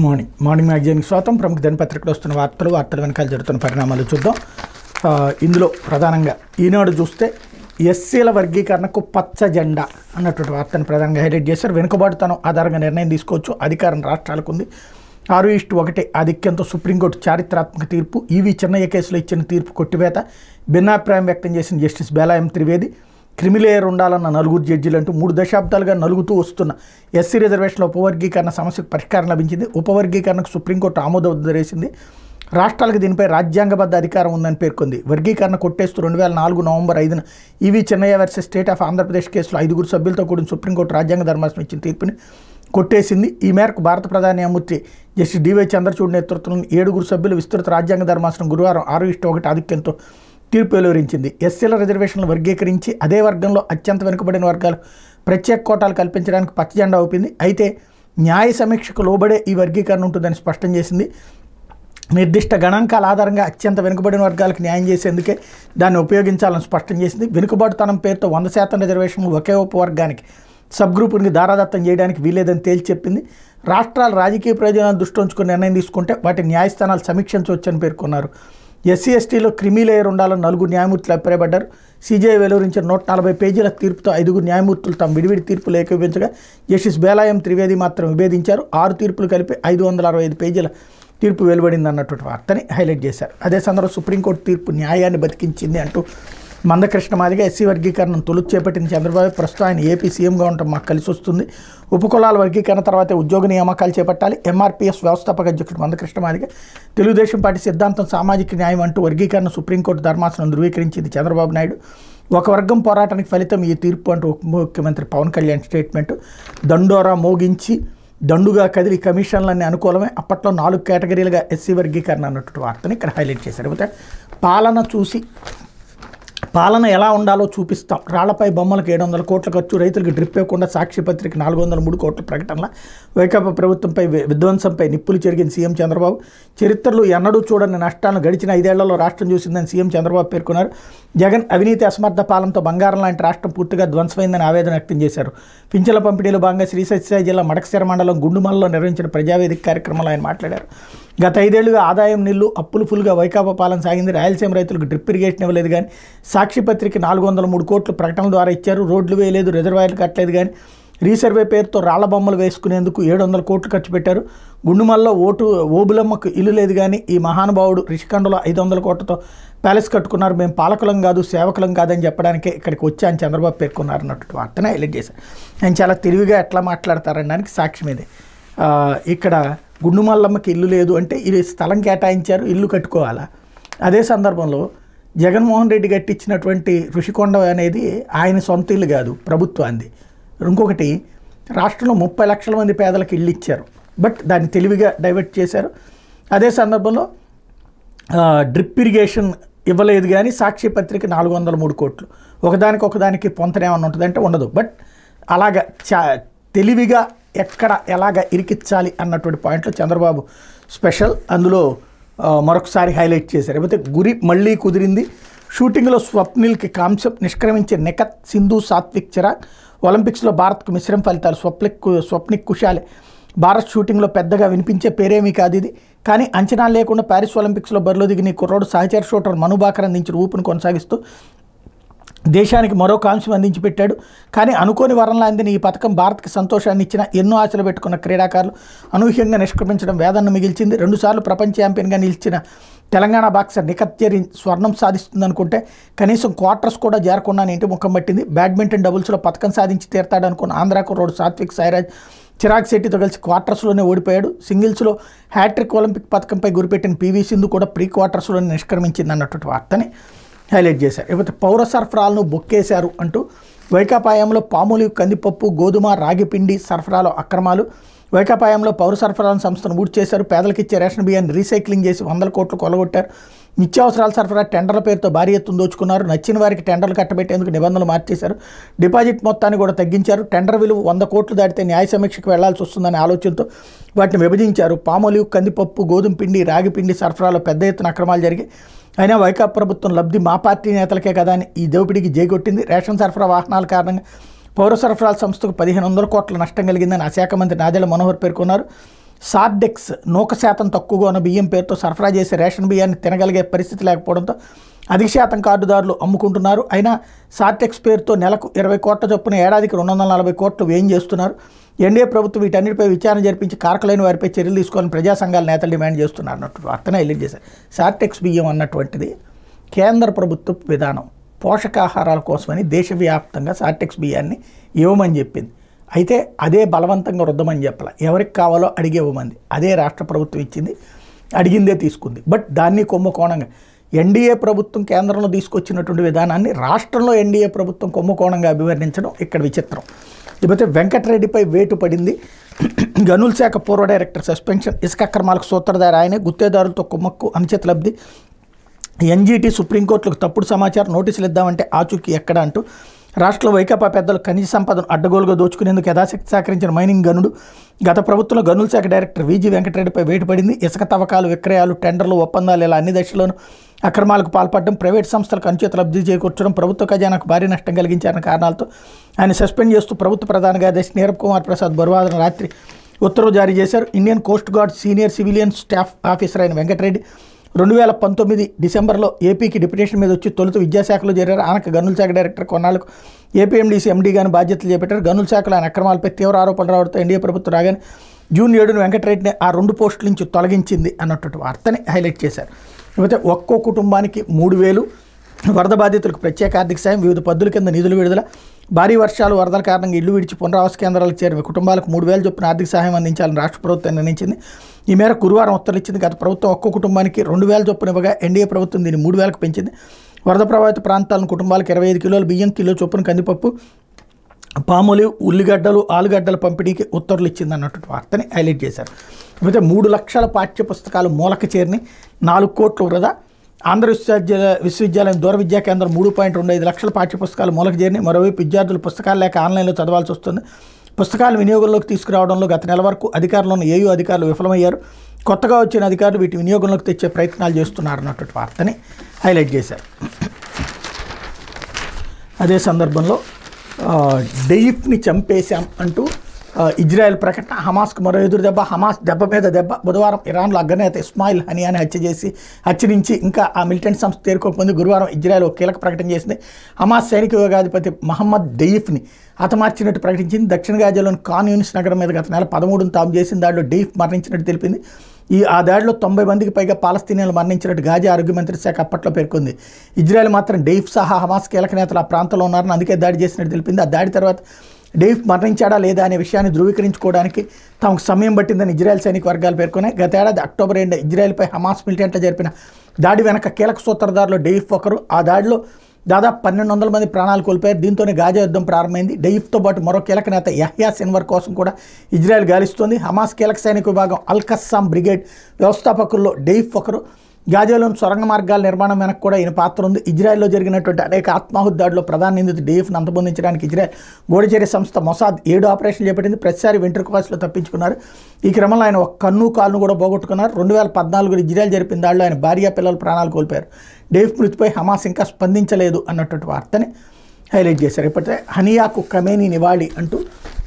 morning morning మ్యాగజైన్కి స్వాతం ప్రముఖ దినపత్రికలో వస్తున్న వార్తలు వార్తల వెనకాల జరుగుతున్న పరిణామాలు చూద్దాం ఆ, ఇందులో ప్రధానంగా ఈనాడు చూస్తే ఎస్సీల వర్గీకరణకు పచ్చ జెండా అన్నటువంటి వార్తను ప్రధానంగా హైలైట్ చేశారు వెనుకబాటుతనం ఆధారంగా నిర్ణయం తీసుకోవచ్చు అధికారం రాష్ట్రాలకు ఉంది ఆరు ఇష్టు ఒకటి ఆధిక్యంతో సుప్రీంకోర్టు చారిత్రాత్మక తీర్పు ఈవీ చిన్నయ్య కేసులో ఇచ్చిన తీర్పు కొట్టివేత భిన్నాభిప్రాయం వ్యక్తం చేసిన జస్టిస్ బేలాయం త్రివేది క్రిమిలేయర్ ఉండాలన్న నలుగురు జడ్జీలు అంటూ మూడు దశాబ్దాలుగా నలుగుతూ వస్తున్న ఎస్సీ రిజర్వేషన్ల ఉపవర్గీకరణ సమస్యకు పరిష్కారం లభించింది ఉపవర్గీకరణకు సుప్రీంకోర్టు ఆమోదరేసింది రాష్ట్రాలకు దీనిపై రాజ్యాంగబద్ధ అధికారం ఉందని పేర్కొంది వర్గీకరణ కొట్టేస్తూ రెండు వేల నాలుగు నవంబర్ ఐదున EV Chennaiah versus state of Andhra Pradesh కేసులో ఐదుగురు సభ్యులతో కూడిన సుప్రీంకోర్టు రాజ్యాంగ ధర్మాసనం ఇచ్చిన తీర్పుని కొట్టేసింది ఈ మేరకు భారత ప్రధాన న్యాయమూర్తి జస్టిస్ డివై చంద్రచూడ్ నేతృత్వంలోని ఏడుగురు సభ్యుల విస్తృత రాజ్యాంగ ధర్మాసనం గురువారం ఆరు ఇష్ట ఒకటి ఆధిక్యంతో తీర్పు వెలువరించింది ఎస్సీల రిజర్వేషన్లు వర్గీకరించి అదే వర్గంలో అత్యంత వెనుకబడిన వర్గాలు ప్రత్యేక కోటాలు కల్పించడానికి పచ్చజెండా ఊపింది అయితే న్యాయ సమీక్షకు లోబడే ఈ వర్గీకరణ ఉంటుందని స్పష్టం చేసింది నిర్దిష్ట గణాంకాల ఆధారంగా అత్యంత వెనుకబడిన వర్గాలకు న్యాయం చేసేందుకే దాన్ని ఉపయోగించాలని స్పష్టం చేసింది వెనుకబాటుతనం పేరుతో వంద శాతం రిజర్వేషన్లు ఒకే ఉపవర్గానికి సబ్ గ్రూపునికి దారాదత్తం చేయడానికి వీలేదని తేల్చి చెప్పింది రాష్ట్రాలు రాజకీయ ప్రయోజనాలను దృష్టి ఉంచుకుని నిర్ణయం తీసుకుంటే వాటి న్యాయస్థానాలు సమీక్షించవచ్చని పేర్కొన్నారు ఎస్సీ ఎస్టీలో క్రిమీ లేయర్ ఉండాలని నలుగురు న్యాయమూర్తులు అభిప్రాయపడ్డారు సీజీఐ వెలువరించిన నూట నలభై పేజీల తీర్పుతో ఐదుగురు న్యాయమూర్తులు తమ విడివిడి తీర్పులు ఏకీపించగా జస్టిస్ బేలాయం త్రివేది మాత్రం విభేదించారు ఆరు తీర్పులు కలిపి ఐదు వందల అరవై ఐదు పేజీల తీర్పు వెలువడింది అన్నటువంటి వార్తని హైలైట్ చేశారు అదే సందర్భంలో సుప్రీంకోర్టు తీర్పు న్యాయాన్ని బతికించింది అంటూ మందకృష్ణ మాదిగా ఎస్సీ వర్గీకరణను తొలుత చేపట్టిన చంద్రబాబు ప్రస్తుతం ఆయన ఏపీ సీఎంగా ఉండటం మాకు కలిసి వస్తుంది ఉపకులాల వర్గీకరణ తర్వాత ఉద్యోగ నియామకాలు చేపట్టాలి ఎంఆర్పీఎస్ వ్యవస్థాపక అధ్యక్షుడు మందకృష్ణ మాదిగ తెలుగుదేశం పార్టీ సిద్ధాంతం సామాజిక న్యాయం అంటూ వర్గీకరణ సుప్రీంకోర్టు ధర్మాసనం ధృవీకరించింది చంద్రబాబు నాయుడు ఒక వర్గం పోరాటానికి ఫలితం ఈ తీర్పు అంటూ ఉప ముఖ్యమంత్రి పవన్ కళ్యాణ్ స్టేట్మెంట్ దండోరా మోగించి దండుగా కదిలి కమిషన్లన్నీ అనుకూలమే అప్పట్లో నాలుగు కేటగిరీలుగా ఎస్సీ వర్గీకరణ అన్నటువంటి వార్తని ఇక్కడ హైలైట్ చేశారు అయితే పాలన చూసి పాలన ఎలా ఉండాలో చూపిస్తాం రాళ్లపై బొమ్మలకు ఏడు వందల కోట్ల ఖర్చు రైతులకు డ్రిప్ ఇవ్వకుండా సాక్షి పత్రిక నాలుగు వందల మూడు కోట్ల ప్రకటనల వైకాపా ప్రభుత్వంపై వి- విధ్వంసంపై నిప్పులు చెరిగిన సీఎం చంద్రబాబు చరిత్రలో ఎన్నడూ చూడని నష్టాలను గడిచిన ఐదేళ్లలో రాష్ట్రం చూసిందని సీఎం చంద్రబాబు పేర్కొన్నారు జగన్ అవినీతి అసమర్థ పాలనతో బంగారం లాంటి రాష్ట్రం పూర్తిగా ధ్వంసమైందని ఆవేదన వ్యక్తం చేశారు పింఛల పంపిణీలో భాగంగా శ్రీ సత్యసాయి జిల్లా మడకశిర మండలం గుండుమలలో నిర్వహించిన ప్రజావేదిక కార్యక్రమంలో ఆయన మాట్లాడారు గత ఐదేళ్లుగా ఆదాయం నిల్లు అప్పులు ఫుల్గా వైకాపా పాలన సాగింది రాయలసీమ రైతులకు డ్రిప్ ఇరిగేషన్ ఇవ్వలేదు కానీ సాక్షి పత్రిక నాలుగు వందల మూడు కోట్లు ప్రకటనల ద్వారా ఇచ్చారు రోడ్లు వేయలేదు రిజర్వాయర్లు కట్టలేదు కానీ రీసర్వే పేరుతో రాళ్ల బొమ్మలు వేసుకునేందుకు ఏడు వందల కోట్లు ఖర్చు పెట్టారు గుండుమల్లో ఓటు ఓబులమ్మకు ఇల్లు లేదు కానీ ఈ మహానుభావుడు రిషికండలో ఐదు వందల కోట్లతో ప్యాలెస్ కట్టుకున్నారు మేము పాలకులం కాదు సేవకులం కాదని చెప్పడానికే ఇక్కడికి వచ్చాను చంద్రబాబు పేర్కొన్నారు అన్నట్టు వార్తనే హైలైట్ చేశారు ఆయన చాలా తెలివిగా ఎట్లా మాట్లాడతారనడానికి సాక్ష్యం ఇదే ఆ, ఇక్కడ గుండుమల్లమ్మకి ఇల్లు లేదు అంటే ఇది స్థలం కేటాయించారు ఇల్లు కట్టుకోవాలా అదే సందర్భంలో జగన్మోహన్ రెడ్డి కట్టించినటువంటి ఋషికొండ అనేది ఆయన సొంత ఇల్లు కాదు ప్రభుత్వాన్ని ఇంకొకటి రాష్ట్రంలో ముప్పై లక్షల మంది పేదలకు ఇల్లు ఇచ్చారు బట్ దాన్ని తెలివిగా డైవర్ట్ చేశారు అదే సందర్భంలో ఆ, డ్రిప్ ఇరిగేషన్ ఇవ్వలేదు కానీ సాక్షి పత్రిక నాలుగు వందల మూడు కోట్లు ఒకదానికి ఒకదానికి పొంతన ఏమన్నా ఉంటుందంటే ఉండదు బట్ అలాగ చా తెలివిగా ఎక్కడ ఎలాగ ఇరికించాలి అన్నటువంటి పాయింట్లో చంద్రబాబు స్పెషల్ అందులో ఆ, మరొకసారి హైలైట్ చేశారు లేకపోతే గురి మళ్ళీ కుదిరింది షూటింగ్లో స్వప్నిల్కి కాంస్యం నిష్క్రమించే నిఖత్ సింధు సాత్విక్ చిరాగ్ ఒలింపిక్స్లో భారత్కు మిశ్రమ ఫలితాలు స్వప్నిక్ స్వప్నిక్ కుషాలే భారత్ షూటింగ్లో పెద్దగా వినిపించే పేరేమీ కాదు ఇది కానీ అంచనా లేకుండా ప్యారిస్ ఒలింపిక్స్లో బరిలో దిగిన ఈ కుర్రోడు సహచర షూటర్ మనుబాకర్ అందించిన ఊపును కొనసాగిస్తూ దేశానికి మరో కాంస్యం అందించి పెట్టాడు కానీ అనుకోని వరంలా అందిన ఈ పథకం భారత్కి సంతోషాన్ని ఇచ్చిన ఎన్నో ఆశలు పెట్టుకున్న క్రీడాకారులు అనూహ్యంగా నిష్క్రమించడం వేదనను మిగిల్చింది రెండుసార్లు ప్రపంచ ఛాంపియన్గా నిలిచిన తెలంగాణ బాక్సర్ నిఖత్ జరీన్ స్వర్ణం సాధిస్తుందనుకుంటే కనీసం క్వార్టర్స్ కూడా చేరకుండా ఇంటి ముఖం పట్టింది బ్యాడ్మింటన్ డబుల్స్లో పథకం సాధించి తీరతాడనుకున్న ఆంధ్రాకు రోడ్డు సాత్విక్ సాయిరాజ్ చిరాగ్ శెట్టితో కలిసి క్వార్టర్స్లోనే ఓడిపోయాడు సింగిల్స్లో హ్యాట్రిక్ ఒలింపిక్ పథకంపై గురిపెట్టిన పీవీ సింధు కూడా ప్రీ క్వార్టర్స్లోనే నిష్క్రమించింది అన్నటువంటి వార్తని హైలైట్ చేశారు ఇకపోతే పౌర సరఫరాలను బొక్కేశారు అంటూ వైకాపాయంలో పాములు కందిపప్పు గోధుమ రాగిపిండి సరఫరాలో అక్రమాలు వైకాపాయంలో పౌర సరఫరాల సంస్థను ఊడి చేశారు పేదలకు ఇచ్చే రేషన్ బియ్యాన్ని రీసైక్లింగ్ చేసి వందల కోట్లు కొలగొట్టారు నిత్యావసరాల సరఫరా టెండర్ల పేరుతో భారీ ఎత్తున దోచుకున్నారు నచ్చిన వారికి టెండర్లు కట్టబెట్టేందుకు నిబంధనలు మార్చేశారు డిపాజిట్ మొత్తాన్ని కూడా తగ్గించారు టెండర్ విలువ వంద కోట్లు దాటితే న్యాయ సమీక్షకు వెళ్లాల్సి వస్తుందనే ఆలోచనతో వాటిని విభజించారు పామోలివ్ కందిపప్పు గోధుమ పిండి రాగి పిండి సరఫరాలో పెద్ద ఎత్తున అక్రమాలు జరిగాయి అయినా వైకాపా ప్రభుత్వం లబ్ధి మా పార్టీ నేతలకే కదా అని ఈ దోపిడీకి జైగొట్టింది రేషన్ సరఫరా వాహనాల కారణంగా పౌర సరఫరాల సంస్థకు పదిహేను వందల కోట్ల నష్టం కలిగిందని ఆ శాఖ మంత్రి నాదెళ్ల మనోహర్ పేర్కొన్నారు సార్డెక్స్ నూక శాతం తక్కువగా ఉన్న బియ్యం పేరుతో సరఫరా చేసే రేషన్ బియ్యాన్ని తినగలిగే పరిస్థితి లేకపోవడంతో అధిక శాతం కార్డుదారులు అమ్ముకుంటున్నారు అయినా సార్టెక్స్ పేరుతో నెలకు ఇరవై కోట్ల చొప్పున ఏడాదికి రెండు వందల నలభై కోట్లు వ్యయం చేస్తున్నారు ఎన్డీఏ ప్రభుత్వం వీటన్నిటిపై విచారణ జరిపించి కారకులైన వారిపై చర్యలు తీసుకోవాలని ప్రజా సంఘాల నేతలు డిమాండ్ చేస్తున్నారు అన్నట్టు వార్తనే హైలైట్ చేశారు సార్టెక్స్ బియ్యం అన్నటువంటిది కేంద్ర ప్రభుత్వ విధానం పోషకాహారాల కోసమని దేశవ్యాప్తంగా సార్టెక్స్ బియ్యాన్ని ఇవ్వమని చెప్పింది అయితే అదే బలవంతంగా రుద్దమని చెప్పాల ఎవరికి కావాలో అడిగి ఇవ్వమంది అదే రాష్ట్ర ప్రభుత్వం ఇచ్చింది అడిగిందే తీసుకుంది బట్ దాన్ని కుంభకోణంగా ఎన్డీఏ ప్రభుత్వం కేంద్రంలో తీసుకొచ్చినటువంటి విధానాన్ని రాష్ట్రంలో ఎన్డీఏ ప్రభుత్వం కుంభకోణంగా అభివర్ణించడం ఇక్కడ విచిత్రం ఇకపోతే వెంకటరెడ్డిపై వేటు పడింది గనుల శాఖ పూర్వ డైరెక్టర్ సస్పెన్షన్ ఇసుక అక్రమాలకు సూత్రధారి ఆయనే గుత్తేదారులతో కుమ్మక్కు అనుచిత లబ్ధి ఎన్జీటీ సుప్రీంకోర్టులకు తప్పుడు సమాచారం నోటీసులు ఇద్దామంటే ఆచూకీ ఎక్కడ అంటూ రాష్ట్రంలో వైకాపా పెద్దలు ఖనిజ సంపదను అడ్డగోలుగా దోచుకునేందుకు యథాశక్తి సహకరించిన మైనింగ్ గనుడు గత ప్రభుత్వంలో గనుల శాఖ డైరెక్టర్ వీజీ వెంకటరెడ్డిపై వేటుపడింది ఇసుక తవ్వకాలు విక్రయాలు టెండర్లు ఒప్పందాలు ఇలా అన్ని దశల్లోనూ అక్రమాలకు పాల్పడడం ప్రైవేట్ సంస్థలకు అనుచిత లబ్ధి చేకూర్చడం ప్రభుత్వ ఖజానాకు భారీ నష్టం కలిగించారన్న కారణాలతో ఆయన సస్పెండ్ చేస్తూ ప్రభుత్వ ప్రధాన కార్యదర్శి నీరబ్ కుమార్ ప్రసాద్ బుధవారం రాత్రి ఉత్తర్వు జారీ చేశారు Indian coast guard senior civilian staff officer అయిన వెంకటరెడ్డి రెండు వేల పంతొమ్మిది డిసెంబర్లో ఏపీకి డిప్యుటేషన్ మీద వచ్చి తొలుత విద్యాశాఖలో చేరారు ఆనక గనుల శాఖ డైరెక్టర్ కొన్నాళ్ళకు ఏపీఎండీసీ ఎండీగాను బాధ్యతలు చేపట్టారు గనుల శాఖలో ఆయన అక్రమాలపై తీవ్ర ఆరోపణలు రావడంతో ఎన్డీఏ ప్రభుత్వం రాగానే జూన్ ఏడున వెంకటరెడ్డిని ఆ రెండు పోస్టుల నుంచి తొలగించింది అన్నటువంటి వార్తని హైలైట్ చేశారు లేకపోతే ఒక్కో కుటుంబానికి మూడు వేలు వరద బాధితులకు ప్రత్యేక ఆర్థిక సాయం వివిధ పద్ధతుల కింద నిధులు విడుదల భారీ వర్షాలు వరదల కారణంగా ఇల్లు విడిచి పునరావాస కేంద్రాలకు చేరిన కుటుంబాలకు మూడు వేల చొప్పున ఆర్థిక సహాయం అందించాలని రాష్ట్ర ప్రభుత్వం నిర్ణయించింది ఈ మేరకు గురువారం ఉత్తర్వులు ఇచ్చింది గత ప్రభుత్వం ఒక్కో కుటుంబానికి రెండు వేల చొప్పున ఇవ్వగా ఎన్డీఏ ప్రభుత్వం దీన్ని మూడు వేలకు పెంచింది వరద ప్రభావిత ప్రాంతాలను కుటుంబాలకు ఇరవై ఐదు కిలోల బియ్యం కిలో చొప్పున కందిపప్పు పాములు ఉల్లిగడ్డలు ఆలుగడ్డల పంపిణీకి ఉత్తర్వులు ఇచ్చింది అన్నటువంటి వార్తని హైలైట్ చేశారు అయితే మూడు లక్షల పాఠ్య పుస్తకాలు మూలక చేరిని నాలుగు కోట్ల వృధా ఆంధ్ర విశ్వవిద్యాలయ విశ్వవిద్యాలయం దూర విద్యా కేంద్రం మూడు పాయింట్ రెండు ఐదు లక్షల పాఠ్య పుస్తకాలు మూలక చేరిని మరోవైపు విద్యార్థులు పుస్తకాలు లేక ఆన్లైన్లో చదవాల్సి వస్తుంది పుస్తకాలు వినియోగంలోకి తీసుకురావడంలో గత నెల వరకు అధికారులను ఏయూ అధికారులు విఫలమయ్యారు కొత్తగా వచ్చిన అధికారులు వీటి వినియోగంలోకి తెచ్చే ప్రయత్నాలు చేస్తున్నారు అన్నటువంటి వార్తని హైలైట్ చేశారు అదే సందర్భంలో ఆ, డెయిఫ్ని చంపేశాం అంటూ ఆ, ఇజ్రాయెల్ ప్రకటన హమాస్కు మరో ఎదురు దెబ్బ హమాస్ దెబ్బ మీద దెబ్బ బుధవారం ఇరాన్లో అగ్రనేత ఇస్మాయిల్ హనియాని హత్య చేసి హత్య నుంచి ఇంకా ఆ మిలిటెంట్ సంస్థ తేరుకోకముందు గురువారం ఇజ్రాయెల్ ఒక కీలక ప్రకటన చేసింది హమాస్ సైనిక విభాగాధిపతి మహమ్మద్ డెయిఫ్ని హతమార్చినట్టు ప్రకటించింది దక్షిణ గాజాలోని కాన్ యూనిస్ నగరం మీద గత నెల పదమూడును తాము చేసిన దాడిలో డెయిఫ్ మరణించినట్టు తెలిపింది ఈ ఆ దాడిలో తొంభై మందికి పైగా పాలస్తీనియన్లు మరణించినట్టు గాజా ఆరోగ్య మంత్రిత్వ శాఖ అప్పట్లో పేర్కొంది ఇజ్రాయెల్ మాత్రం డెయిఫ్ సహా హమాస్ కీలక నేతలు ఆ ప్రాంతంలో ఉన్నారని అందుకే దాడి చేసినట్టు తెలిపింది ఆ దాడి తర్వాత డెయిఫ్ మరణించాడా లేదా అనే విషయాన్ని ధృవీకరించుకోవడానికి తమకు సమయం పట్టిందని ఇజ్రాయెల్ సైనిక వర్గాలు పేర్కొన్నాయి గతేడాది అక్టోబర్ రెండు ఇజ్రాయెల్పై హమాస్ మిలిటెంట్లు జరిపిన దాడి వెనక కీలక సూత్రధారులు డెయిఫ్ ఒకరు ఆ దాడిలో దాదాపు పన్నెండు వందల మంది ప్రాణాలు కోల్పోయారు దీంతోనే గాజా యుద్ధం ప్రారంభమైంది డెయిఫ్తో పాటు మరో కీలక నేత యహ్యా సిన్వర్ కోసం కూడా ఇజ్రాయెల్ గాలిస్తోంది హమాస్ కీలక సైనిక విభాగం అల్ కస్సాం బ్రిగేడ్ వ్యవస్థాపకుల్లో డెయిఫ్ ఒకరు గాజాలోని సొరంగ మార్గాల నిర్మాణం వెనక కూడా ఈయన పాత్ర ఉంది ఇజ్రాయెల్లో జరిగినటువంటి అనేక ఆత్మాహుతి దాడిలో ప్రధాన నిందితుడు డెయిఫ్ను అంతమొందించడానికి ఇజ్రాయెల్ గోడచేరి సంస్థ మొసాద్ ఏడు ఆపరేషన్ చేపట్టింది ప్రతిసారి వెంట్రుకవాసులో తప్పించుకున్నారు ఈ క్రమంలో ఆయన ఒక కన్ను కాలును కూడా పోగొట్టుకున్నారు రెండు వేల పద్నాలుగులో ఇజ్రాయెల్ జరిపిన దాడిలో ఆయన భార్య పిల్లలు ప్రాణాలు కోల్పోయారు డెయిఫ్ మృతిపై హమాస్ ఇంకా స్పందించలేదు అన్నటువంటి వార్తని హైలైట్ చేశారు ఇప్పటికే హనియాకు కమేని నివాళి అంటూ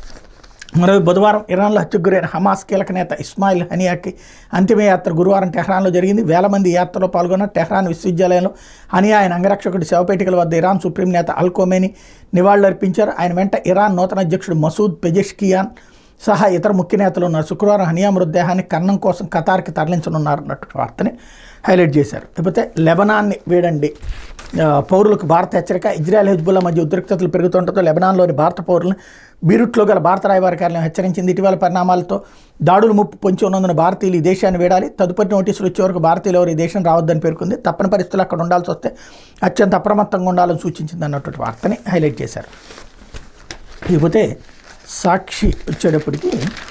మరో బుధవారం ఇరాన్లో హత్యకు గురైన హమాస్ కీలక నేత ఇస్మాయిల్ హనియాకి అంతిమయాత్ర గురువారం టెహ్రాన్లో జరిగింది వేల మంది ఈ యాత్రలో పాల్గొన్న టెహ్రాన్ విశ్వవిద్యాలయంలో హనియా ఆయన అంగరక్షకుడి శవపేటికల వద్ద ఇరాన్ సుప్రీం నేత అల్ ఖోమేని నివాళులర్పించారు ఆయన వెంట ఇరాన్ నూతన అధ్యక్షుడు మసూద్ పెజెష్కియాన్ సహా ఇతర ముఖ్య నేతలు ఉన్నారు శుక్రవారం హనియా మృతదేహాన్ని కన్నం కోసం ఖతార్కి తరలించనున్నారు అన్నట్టు వార్తని హైలైట్ చేశారు లేకపోతే లెబనాన్ని వేడండి ఆ, పౌరులకు భారత హెచ్చరిక ఇజ్రాయెల్ హెజ్బుల్లా మధ్య ఉద్రిక్తతలు పెరుగుతుండటంతో లెబనాన్లోని భారత పౌరులను బీరుట్లో గల భారత రాయబార కార్యాలయం హెచ్చరించింది ఇటీవల పరిణామాలతో దాడులు ముప్పు పొంచి ఉన్నందున భారతీయులు ఈ దేశాన్ని వేడాలి తదుపరి నోటీసులు వచ్చే వరకు భారతీయులు ఎవరు ఈ దేశం రావద్దని పేర్కొంది తప్పని పరిస్థితులు అక్కడ ఉండాల్సి వస్తే అత్యంత అప్రమత్తంగా ఉండాలని సూచించింది అన్నటువంటి వార్తని హైలైట్ చేశారు ఇకపోతే సాక్షి వచ్చేటప్పటికి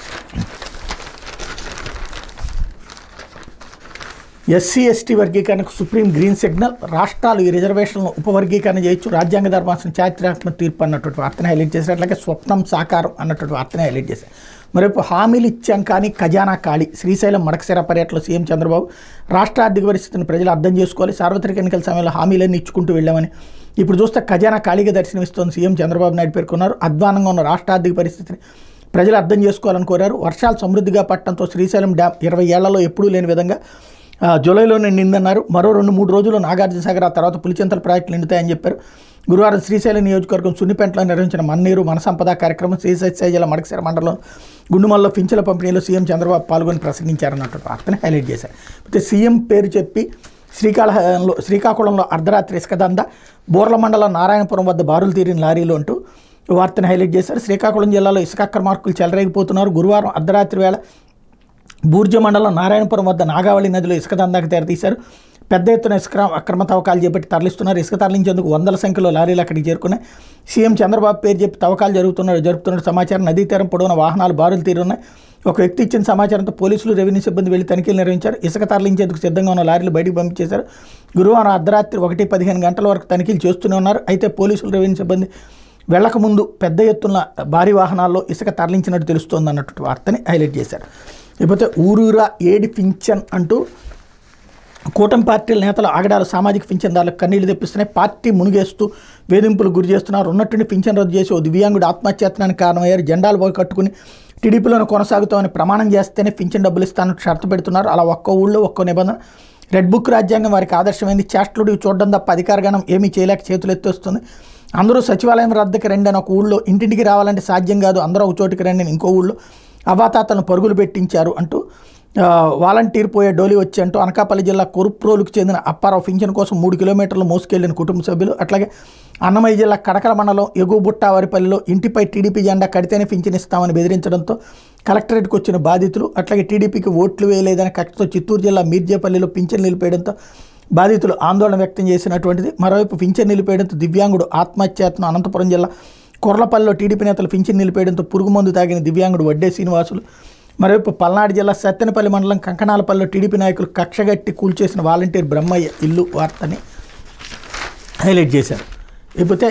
ఎస్సీ ఎస్టీ వర్గీకరణకు సుప్రీం గ్రీన్ సిగ్నల్ రాష్ట్రాలు ఈ రిజర్వేషన్లను ఉపవర్గీకరణ చేయొచ్చు రాజ్యాంగ ధర్మాసనం చారిత్రాత్మక తీర్పు అన్నటువంటి వార్తని హైలైట్ చేశారు అట్లాగే స్వప్నం సాకారం అన్నటువంటి వార్తని హైలైట్ చేశారు మరేపు హామీలు ఇచ్చాం కానీ ఖజానా ఖాళీ శ్రీశైలం మడకశిర పర్యటనలో సీఎం చంద్రబాబు రాష్ట్ర ఆర్థిక పరిస్థితిని ప్రజలు అర్థం చేసుకోవాలి సార్వత్రిక ఎన్నికల సమయంలో హామీలన్నీ ఇచ్చుకుంటూ వెళ్ళామని ఇప్పుడు చూస్తే ఖజానా ఖాళీగా దర్శనమిస్తోంది సీఎం చంద్రబాబు నాయుడు పేర్కొన్నారు అధ్వానంగా ఉన్న రాష్ట్ర ఆర్థిక పరిస్థితిని ప్రజలు అర్థం చేసుకోవాలని కోరారు వర్షాలు సమృద్ధిగా పట్టడంతో శ్రీశైలం డ్యామ్ ఇరవై ఏళ్లలో ఎప్పుడూ లేని విధంగా ఆ, జూలైలోనే నిందన్నారు మరో రెండు మూడు రోజుల్లో నాగార్జున సాగర్ ఆ తర్వాత పులిచింతల ప్రాజెక్టులు నిండుతాయని చెప్పారు గురువారం శ్రీశైలం నియోజకవర్గం సున్నిపెంటలో నిర్వహించిన మన్నీరు మన సంపద కార్యక్రమం శ్రీశైలం జిల్లా మడకసిర మండలం గుండుమల్లో పింఛల పంపిణీలో సీఎం చంద్రబాబు పాల్గొని ప్రసంగించారన్నట్టు వార్తని హైలైట్ చేశారు అయితే సీఎం పేరు చెప్పి శ్రీకాళహంలో శ్రీకాకుళంలో అర్ధరాత్రి ఇసుక దంద బోర్ల మండలం నారాయణపురం వద్ద బారులు తీరిన లారీలు అంటూ వార్తను హైలైట్ చేశారు శ్రీకాకుళం జిల్లాలో ఇసుక అక్రమార్కులు చెలరేగిపోతున్నారు గురువారం అర్ధరాత్రి వేళ బూర్జ మండలం నారాయణపురం వద్ద నాగావళి నదిలో ఇసుక దందాకు తెరతీశారు పెద్ద ఎత్తున ఇసుక అక్రమ తవ్వకాలు చేపట్టి తరలిస్తున్నారు ఇసుక తరలించేందుకు వందల సంఖ్యలో లారీలు అక్కడికి చేరుకున్నాయి సీఎం చంద్రబాబు పేరు చెప్పి తవ్వకాలు జరుగుతున్నాడు జరుపుతున్న సమాచారం నదీ తీరం పొడవున వాహనాలు బారులు తీరున్నాయి ఒక వ్యక్తి ఇచ్చిన సమాచారంతో పోలీసులు రెవెన్యూ సిబ్బంది వెళ్లి తనిఖీలు నిర్వహించారు ఇసుక తరలించేందుకు సిద్ధంగా ఉన్న లారీలు బయటికి పంపించేశారు గురువారం అర్ధరాత్రి ఒకటి పదిహేను గంటల వరకు తనిఖీలు చేస్తూనే ఉన్నారు అయితే పోలీసులు రెవెన్యూ సిబ్బంది వెళ్లక ముందు పెద్ద ఎత్తున భారీ వాహనాల్లో ఇసుక తరలించినట్టు తెలుస్తోంది అన్నట్టు వార్తని హైలైట్ చేశారు లేకపోతే ఊరూరా ఏడి పింఛన్ అంటూ కూటమి పార్టీల నేతలు ఆగడాలు సామాజిక పింఛన్దారులకు కన్నీళ్లు తెప్పిస్తున్నాయి పార్టీ మునిగేస్తూ వేధింపులు గురి చేస్తున్నారు ఉన్నట్టుండి పింఛన్ రద్దు చేసి ఓ దివ్యాంగుడు ఆత్మహత్యానికి కారణమయ్యారు జెండాలు పోయి కట్టుకుని టీడీపీలోనే కొనసాగుతామని ప్రమాణం చేస్తేనే పింఛన్ డబ్బులు ఇస్తానని షరతు పెడుతున్నారు అలా ఒక్క ఊళ్ళో ఒక్కో నిబంధన రెడ్ బుక్ రాజ్యాంగం వారికి ఆదర్శమైంది చేష్టలుడు చూడడం తప్ప అధికారగణం ఏమీ చేయలేక చేతులు ఎత్తేస్తుంది అందరూ సచివాలయం రద్దకి రండి అని ఒక ఊళ్ళో ఇంటింటికి రావాలంటే సాధ్యం కాదు అందరూ ఒక చోటికి రండి అని ఇంకో ఊళ్ళో అవాతాతలను పరుగులు పెట్టించారు అంటూ ఆ, వాలంటీర్ పోయే డోలి వచ్చి అంటూ అనకాపల్లి జిల్లా కొరుప్రోలుకు చెందిన అప్పారావు పింఛన్ కోసం మూడు కిలోమీటర్లు మోసుకెళ్లిన కుటుంబ సభ్యులు అట్లాగే అన్నమయ్య జిల్లా కడకల మండలం ఎగువ బుట్టావారిపల్లిలో ఇంటిపై టీడీపీ జెండా కడితేనే పింఛన్ ఇస్తామని బెదిరించడంతో కలెక్టరేట్కి వచ్చిన బాధితులు అట్లాగే టీడీపీకి ఓట్లు వేయలేదని కక్షతో చిత్తూరు జిల్లా మీర్జేపల్లిలో పింఛన్ నిలిపేయడంతో బాధితులు ఆందోళన వ్యక్తం చేసినటువంటిది మరోవైపు పింఛన్ నిలిపేయడంతో దివ్యాంగుడు ఆత్మహత్యాత్ను అనంతపురం జిల్లా కొర్లపల్లిలో టీడీపీ నేతలు పింఛన్ నిలిపేయడంతో పురుగు మందు తాగిన దివ్యాంగుడు వడ్డే శ్రీనివాసులు మరోవైపు పల్నాడు జిల్లా సత్తెనపల్లి మండలం కంకణాలపల్లిలో టీడీపీ నాయకులు కక్షగట్టి కూల్చేసిన వాలంటీర్ బ్రహ్మయ్య ఇల్లు వార్తని హైలైట్ చేశారు ఇకపోతే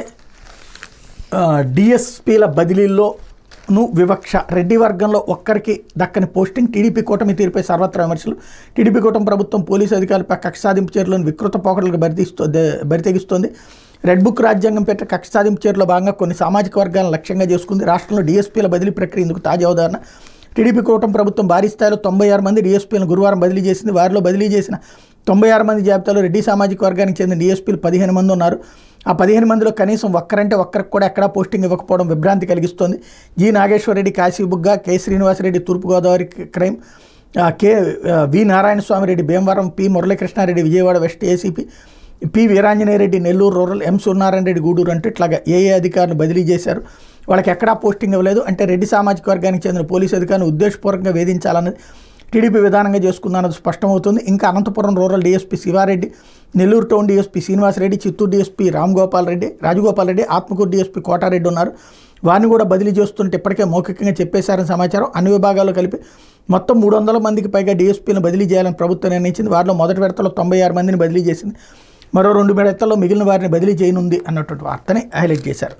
డిఎస్పీల బదిలీల్లోను వివక్ష రెడ్డి వర్గంలో ఒక్కరికి దక్కని పోస్టింగ్ టీడీపీ కూటమి తీరుపై సర్వత్రా విమర్శలు టీడీపీ కూటమి ప్రభుత్వం పోలీసు అధికారులపై కక్ష సాధింపు చర్యలను వికృత పోకడలకు బరితీస్తూ బరితెగిస్తోంది రెడ్ బుక్ రాజ్యాంగం పేట కక్ష సాధింపు చర్యలో భాగంగా కొన్ని సామాజిక వర్గాలను లక్ష్యంగా చేసుకుంది రాష్ట్రంలో డిఎస్పీల బదిలీ ప్రక్రియ ఇందుకు తాజా ఉదాహరణ టీడీపీ కూటమి ప్రభుత్వం భారీ స్థాయిలో తొంభై ఆరు మంది డిఎస్పీలను గురువారం బదిలీ చేసింది వారిలో బదిలీ చేసిన తొంభై ఆరు మంది జాబితాలో రెడ్డి సామాజిక వర్గానికి చెందిన డిఎస్పీలు పదిహేను మంది ఉన్నారు ఆ పదిహేను మందిలో కనీసం ఒక్కరంటే ఒక్కరికి కూడా ఎక్కడా పోస్టింగ్ ఇవ్వకపోవడం విభ్రాంతి కలిగిస్తోంది G Nageswara Reddy Kasibugga K Srinivasa Reddy Thurpu Godavari crime ఆ, కె ఆ, V Narayanaswamy Reddy Bhimavaram P Muralikrishna Reddy Vijayawada west ACP P Veeranjaneya Reddy Nellore rural M Suryanarayana Reddy Gudur అంటూ ఇట్లాగా ఏ ఏ అధికారులు బదిలీ చేశారు వాళ్ళకి ఎక్కడా పోస్టింగ్ ఇవ్వలేదు అంటే రెడ్డి సామాజిక వర్గానికి చెందిన పోలీసు అధికారిని ఉద్దేశపూర్వకంగా వేధించాలన్నది టీడీపీ విధానంగా చేసుకుందన్నది స్పష్టమవుతుంది ఇంకా Anantapur rural DSP Siva Reddy Nellore town DSP Srinivasa Reddy Chittoor DSP Ram Gopal Reddy Rajagopal Reddy Atmakur DSP Kota Reddy ఉన్నారు వారిని కూడా బదిలీ చేస్తుంటే ఇప్పటికే మౌఖికంగా చెప్పేశారని సమాచారం అన్ని విభాగాల్లో కలిపి మొత్తం మూడు వందల మందికి పైగా డీఎస్పీలను బదిలీ చేయాలని ప్రభుత్వం నిర్ణయించింది వారిలో మొదటి విడతలో తొంభై ఆరు మందిని బదిలీ చేసింది మరో రెండు విడతల్లో మిగిలిన వారిని బదిలీ చేయనుంది అన్నటువంటి వార్తని హైలైట్ చేశారు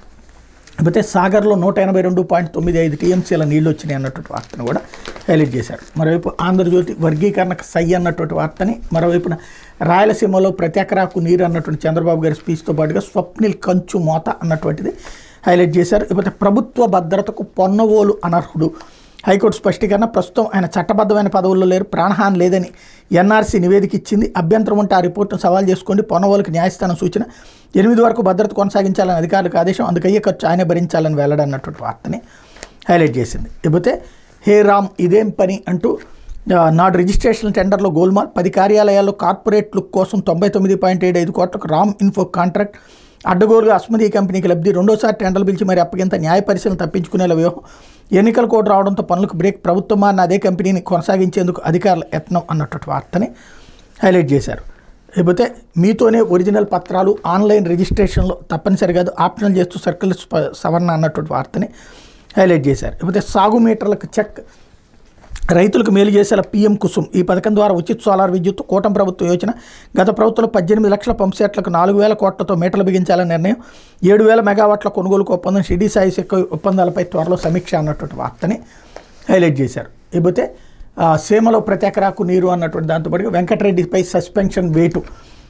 అయితే సాగర్లో నూట ఎనభై రెండు పాయింట్ తొమ్మిది ఐదు టీఎంసీల నీళ్లు వచ్చినాయి అన్నటువంటి వార్తను కూడా హైలైట్ చేశారు మరోవైపు ఆంధ్రజ్యోతి వర్గీకరణకు సై అన్నటువంటి వార్తని మరోవైపున రాయలసీమలో ప్రతి ఎకరాకు నీరు అన్నటువంటి చంద్రబాబు గారి స్పీచ్తో పాటుగా స్వప్నిల్ కంచు మోత అన్నటువంటిది హైలైట్ చేశారు ఇకపోతే ప్రభుత్వ భద్రతకు పొన్నవోలు అనర్హుడు హైకోర్టు స్పష్టీకరణ ప్రస్తుతం ఆయన చట్టబద్ధమైన పదవుల్లో లేరు ప్రాణహాని లేదని ఎన్ఆర్సీ నివేదిక ఇచ్చింది అభ్యంతరం ఉంటే ఆ రిపోర్టును సవాల్ చేసుకోండి పొన్నవోలుకి న్యాయస్థానం సూచన ఎనిమిది వరకు భద్రత కొనసాగించాలని అధికారులకు ఆదేశం అందుకయ్యే ఖర్చు ఆయనే భరించాలని వెల్లడన్నటువంటి వార్తని హైలైట్ చేసింది ఇకపోతే హే రామ్ ఇదేం పని అంటూ ఆ, నాడు రిజిస్ట్రేషన్ టెండర్లో గోల్మాల్ పది కార్యాలయాల్లో కార్పొరేట్ లుక్ కోసం తొంభై తొమ్మిది పాయింట్ ఏడు ఐదు కోట్లకు రామ్ ఇన్ఫో కాంట్రాక్ట్ అడ్డగోలుగా అస్మదీ కంపెనీకి లబ్ధి రెండోసారి టెండర్లు పిలిచి మరి అప్పగింత న్యాయ పరిశీలన తప్పించుకునేలా వ్యూహం ఎన్నికల కోడ్ రావడంతో పనులకు బ్రేక్ ప్రభుత్వం మారిన అదే కంపెనీని కొనసాగించేందుకు అధికారుల యత్నం అన్నటువంటి వార్తని హైలైట్ చేశారు లేకపోతే మీతోనే ఒరిజినల్ పత్రాలు ఆన్లైన్ రిజిస్ట్రేషన్లో తప్పనిసరి కాదు ఆప్షనల్ చేస్తూ సర్కిల్ స్ప- సవరణ అన్నటువంటి వార్తని హైలైట్ చేశారు లేకపోతే సాగు మీటర్లకు చెక్ రైతులకు మేలు చేసేలా పీఎం కుసుమ్ ఈ పథకం ద్వారా ఉచిత సోలార్ విద్యుత్ కూటమి ప్రభుత్వ యోజన గత ప్రభుత్వంలో పద్దెనిమిది లక్షల పంప్ సెట్లకు నాలుగు వేల కోట్లతో మీటర్లు బిగించాలని నిర్ణయం ఏడు వేల మెగావాట్ల కొనుగోలుకు ఒప్పందం షిడీ సాయి శక్తి ఒప్పందాలపై త్వరలో సమీక్ష అన్నటువంటి వార్తని హైలైట్ చేశారు ఇకపోతే ఆ, సీమలో ప్రతి ఎకరాకు నీరు అన్నటువంటి దాంతోపాటుగా వెంకటరెడ్డిపై సస్పెన్షన్ వేటు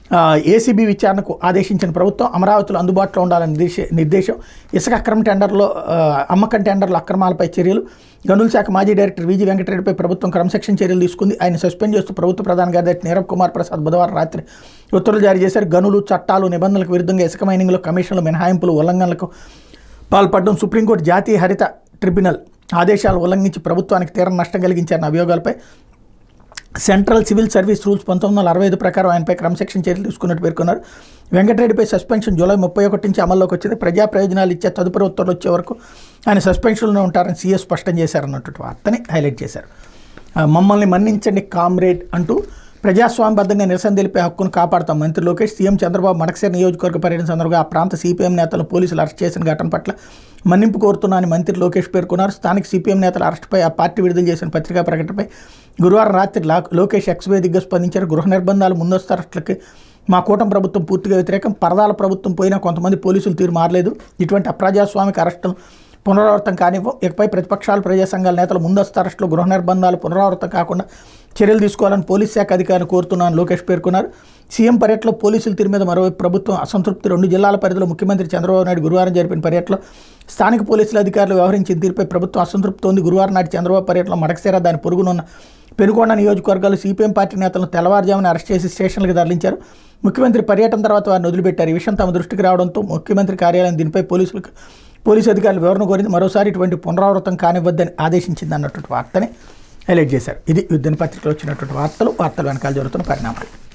ఆ, ఏసీబీ విచారణకు ఆదేశించిన ప్రభుత్వం అమరావతిలో అందుబాటులో ఉండాలని నిర్దేశ నిర్దేశం ఇసుక అక్రమ టెండర్లో ఆ, అమ్మకం టెండర్ల అక్రమాలపై చర్యలు గనుల శాఖ మాజీ డైరెక్టర్ విజి వెంకటరెడ్డిపై ప్రభుత్వం క్రమశిక్షణ చర్యలు తీసుకుంది ఆయన సస్పెండ్ చేస్తూ ప్రభుత్వ ప్రధాన కార్యదర్శి నీరవ్ కుమార్ ప్రసాద్ బుధవారం రాత్రి ఉత్తర్వులు జారీ చేశారు గనులు చట్టాలు నిబంధనలకు విరుద్ధంగా ఇసుక మైనింగ్లో కమిషన్లు మినహాయింపులు ఉల్లంఘనలకు పాల్పడడం సుప్రీంకోర్టు జాతీయ హరిత ట్రిబ్యునల్ ఆదేశాలు ఉల్లంఘించి ప్రభుత్వానికి తీరం నష్టం కలిగించారన్న అభియోగాలపై సెంట్రల్ సివిల్ సర్వీస్ రూల్స్ పంతొమ్మిది వందల అరవై ఐదు ప్రకారం ఆయనపై క్రమశిక్షణ చర్యలు తీసుకున్నట్టు పేర్కొన్నారు వెంకటరెడ్డిపై సస్పెన్షన్ జూలై ముప్పై ఒకటి నుంచి అమల్లోకి వచ్చింది ప్రజా ప్రయోజనాలు ఇచ్చే తదుపరి ఉత్తర్వులు వచ్చే వరకు ఆయన సస్పెన్షన్లో ఉంటారని సీఎస్ స్పష్టం చేశారన్నటువంటి వార్తని హైలైట్ చేశారు ఆ, మమ్మల్ని మన్నించండి కామ్రేడ్ అంటూ ప్రజాస్వామ్యబద్ధంగా నిరసన తెలిపే హక్కును కాపాడుతాం మంత్రి లోకేష్ సీఎం చంద్రబాబు మడకసేర నియోజకవర్గ పర్యటన సందర్భంగా ఆ ప్రాంత సిపిఎం నేతలను పోలీసులు అరెస్ట్ చేసిన ఘటన పట్ల మన్నింపు కోరుతున్నానని మంత్రి లోకేష్ పేర్కొన్నారు స్థానిక సిపిఎం నేతల అరెస్టుపై ఆ పార్టీ విడుదల చేసిన పత్రికా ప్రకటనపై గురువారం రాత్రి లా- లోకేష్ ఎక్స్ వేదికగా స్పందించారు గృహ నిర్బంధాలు ముందస్తు అరెస్టులకి మా కూటమి ప్రభుత్వం పూర్తిగా వ్యతిరేకం పరదాల ప్రభుత్వం పోయినా కొంతమంది పోలీసులు తీరు మారలేదు ఇటువంటి అప్రజాస్వామిక అరెస్టులు పునరావృతం కానివ్వం ఇకపై ప్రతిపక్షాలు ప్రజా సంఘాల నేతలు ముందస్తు అరెస్టులు గృహ నిర్బంధాలు పునరావృతం కాకుండా చర్యలు తీసుకోవాలని పోలీస్ శాఖ అధికారులు కోరుతున్నాను లోకేష్ పేర్కొన్నారు సీఎం పర్యటనలో పోలీసుల తీరు మీద మరోవైపు ప్రభుత్వం అసంతృప్తి రెండు జిల్లాల పరిధిలో ముఖ్యమంత్రి చంద్రబాబు నాయుడు గురువారం జరిపిన పర్యటనలో స్థానిక పోలీసుల అధికారులు వ్యవహరించిన తీరుపై ప్రభుత్వం అసంతృప్తి ఉంది గురువారం నాటి చంద్రబాబు పర్యటనలో మడకసేర దాని పొరుగునున్న పెనుకొండ నియోజకవర్గాలు సిపిఎం పార్టీ నేతలను తెల్లవారుజామున అరెస్ట్ చేసి స్టేషన్లకు తరలించారు ముఖ్యమంత్రి పర్యటన తర్వాత వారిని వదిలిపెట్టారు ఈ విషయం తమ దృష్టికి రావడంతో ముఖ్యమంత్రి కార్యాలయం దీనిపై పోలీసులకు పోలీసు అధికారులు వివరణ కోరింది మరోసారి ఇటువంటి పునరావృతం కానివ్వద్దని ఆదేశించింది అన్నటువంటి వార్తని హైలైట్ చేశారు ఇది యుద్ధ పత్రికలో వచ్చినటువంటి వార్తలు వార్తలు వెనకాల జరుగుతున్న పరిణామాలు